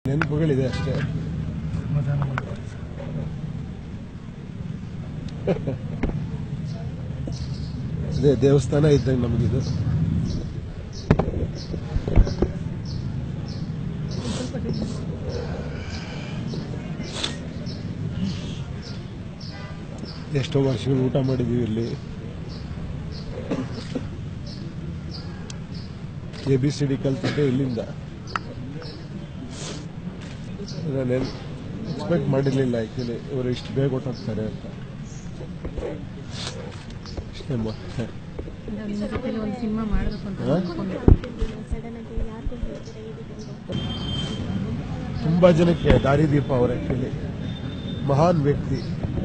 ನೆನಪುಗಳಿದೆ ಅಷ್ಟೇ ಅದೇ ದೇವಸ್ಥಾನ ಇದ್ದಂಗೆ ನಮಗಿದು ಎಷ್ಟೋ ವರ್ಷಗಳು ಊಟ ಮಾಡಿದೀವಿ ಇಲ್ಲಿ ಎ ಬಿ ಸಿ ಡಿ ಕಲ್ತಿದ್ದೆ ಇಲ್ಲಿಂದ ನಾನು ಎಕ್ಸ್ಪೆಕ್ಟ್ ಮಾಡಿರಲಿಲ್ಲ ಆ್ಯಕ್ಚುಲಿ ಇವರು ಇಷ್ಟು ಬೇಗ ಹೊಟ್ಟೋಗ್ತಾರೆ ಅಂತ ಇಷ್ಟೇ ಮ- ನಿಮ್ಮ ಜೊತೆಲಿ ಒಂದು ಸಿನಿಮಾ ಮಾಡಬೇಕು ಅಂತ ಹಾ? ಅನ್ಕೊಂಡೆ ಸಡನ್ ಆಗಿ ಯಾರಿಗೂ ಹೇಳ್ತಾರೆ ಇದಕ್ಕೆ ತುಂಬಾ ಜನಕ್ಕೆ ದಾರಿದೀಪ ಅವರು ಆ್ಯಕ್ಚುಲಿ ಮಹಾನ್ ವ್ಯಕ್ತಿ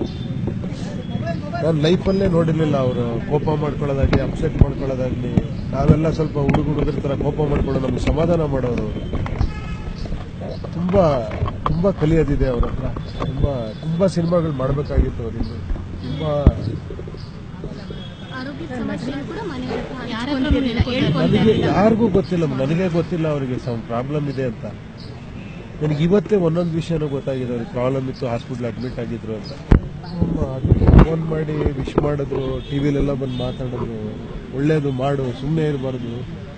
ನಾನು ಲೈಫಲ್ಲೇ ನೋಡಿರ್ಲಿಲ್ಲ ಅವರು ಕೋಪ ಮಾಡ್ಕೊಳ್ಳೋದಾಗ್ಲಿ ಅಪ್ಸೆಟ್ ಮಾಡ್ಕೊಳ್ಳೋದಾಗ್ಲಿ ನಾವೆಲ್ಲ ಸ್ವಲ್ಪ ಹುಡುಗ ಹುಡುಗರ ಥರ ಕೋಪ ಮಾಡ್ಕೊಳ್ಳೋ ನಮ್ಗೆ ಸಮಾಧಾನ ಮಾಡೋರು ಅವರು ತುಂಬಾ ತುಂಬಾ ಕಲಿಯೋದಿದೆ ಅವ್ರ ಹತ್ರ ತುಂಬಾ ತುಂಬಾ ಸಿನಿಮಾಗಳು ಮಾಡಬೇಕಾಗಿತ್ತು ಅವರಿಂದ ತುಂಬಾ ಆರೋಗ್ಯದ ಸಮಸ್ಯೆ ಕೂಡ ಮನೆಯವ್ರ ಹತ್ರ ಯಾರ ಹಂಚ್ಕೊಂತಿರ್ಲಿಲ್ಲ. ನನಗೆ ಯಾರಿಗೂ ಗೊತ್ತಿಲ್ಲ ನನಗೆ ಗೊತ್ತಿಲ್ಲ ಅವರಿಗೆ ಪ್ರಾಬ್ಲಮ್ ಇದೆ ಅಂತ ನನಗೆ ಇವತ್ತೇ ಒಂದೊಂದು ವಿಷಯನೂ ಗೊತ್ತಾಗಿದೆ ಅವ್ರಿಗೆ ಪ್ರಾಬ್ಲಮ್ ಇತ್ತು ಹಾಸ್ಪಿಟ್ಲ್ ಅಡ್ಮಿಟ್ ಆಗಿದ್ರು ಅಂತ ಫೋನ್ ಮಾಡಿ ವಿಶ್ ಮಾಡಿದ್ರು ಟಿವಿಲೆಲ್ಲ ಬಂದು ಮಾತಾಡಿದ್ರು ಒಳ್ಳೇದು ಮಾಡು ಸುಮ್ಮನೆ ಇರಬಾರ್ದು